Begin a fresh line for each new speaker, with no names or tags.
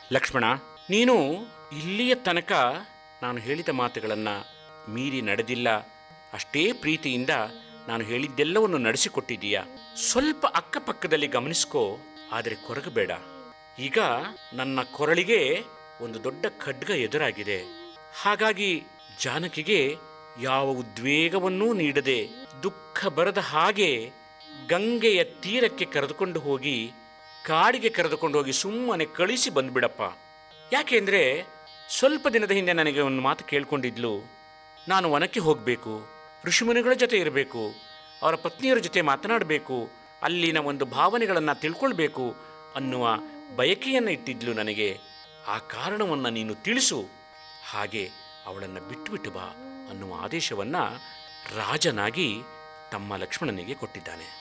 ಲಕ್ಷ್ಮಣ ನೀನು ಇಲ್ಲಿಯ ತನಕ ನಾನು ಹೇಳಿದ ಮಾತುಗಳನ್ನು ಮೀರಿ ನಡೆದಿಲ್ಲ ಅಷ್ಟೇ ಪ್ರೀತಿಯಿಂದ ನಾನು ಹೇಳಿದ್ದೆಲ್ಲವನ್ನು ನಡೆಸಿಕೊಟ್ಟಿದ್ದೀಯ ಸ್ವಲ್ಪ ಅಕ್ಕಪಕ್ಕದಲ್ಲಿ ಗಮನಿಸ್ಕೋ ಆದರೆ ಕೊರಗಬೇಡ ಈಗ ನನ್ನ ಕೊರಳಿಗೆ ಒಂದು ದೊಡ್ಡ ಖಡ್ಗ ಎದುರಾಗಿದೆ ಹಾಗಾಗಿ ಜಾನಕಿಗೆ ಯಾವ ಉದ್ವೇಗವನ್ನೂ ನೀಡದೆ ದುಃಖ ಬರದ ಹಾಗೆ ಗಂಗೆಯ ತೀರಕ್ಕೆ ಕರೆದುಕೊಂಡು ಹೋಗಿ ಕಾಡಿಗೆ ಕರೆದುಕೊಂಡು ಹೋಗಿ ಸುಮ್ಮನೆ ಕಳಿಸಿ ಬಂದ್ಬಿಡಪ್ಪ ಯಾಕೆಂದ್ರೆ ಸ್ವಲ್ಪ ದಿನದ ಹಿಂದೆ ನನಗೆ ಒಂದು ಮಾತು ಕೇಳ್ಕೊಂಡಿದ್ಲು ನಾನು ವನಕ್ಕೆ ಹೋಗಬೇಕು ಋಷಿಮುನಿಗಳ ಜೊತೆ ಇರಬೇಕು ಅವರ ಪತ್ನಿಯರ ಜೊತೆ ಮಾತನಾಡಬೇಕು ಅಲ್ಲಿನ ಒಂದು ಭಾವನೆಗಳನ್ನು ತಿಳ್ಕೊಳ್ಬೇಕು ಅನ್ನುವ ಬಯಕೆಯನ್ನು ಇಟ್ಟಿದ್ಲು ನನಗೆ ಆ ಕಾರಣವನ್ನು ನೀನು ತಿಳಿಸು ಹಾಗೆ ಅವಳನ್ನು ಬಿಟ್ಟುಬಿಟ್ಟು ಬಾ ಅನ್ನುವ ಆದೇಶವನ್ನು ರಾಜನಾಗಿ ತಮ್ಮ ಲಕ್ಷ್ಮಣನಿಗೆ ಕೊಟ್ಟಿದ್ದಾನೆ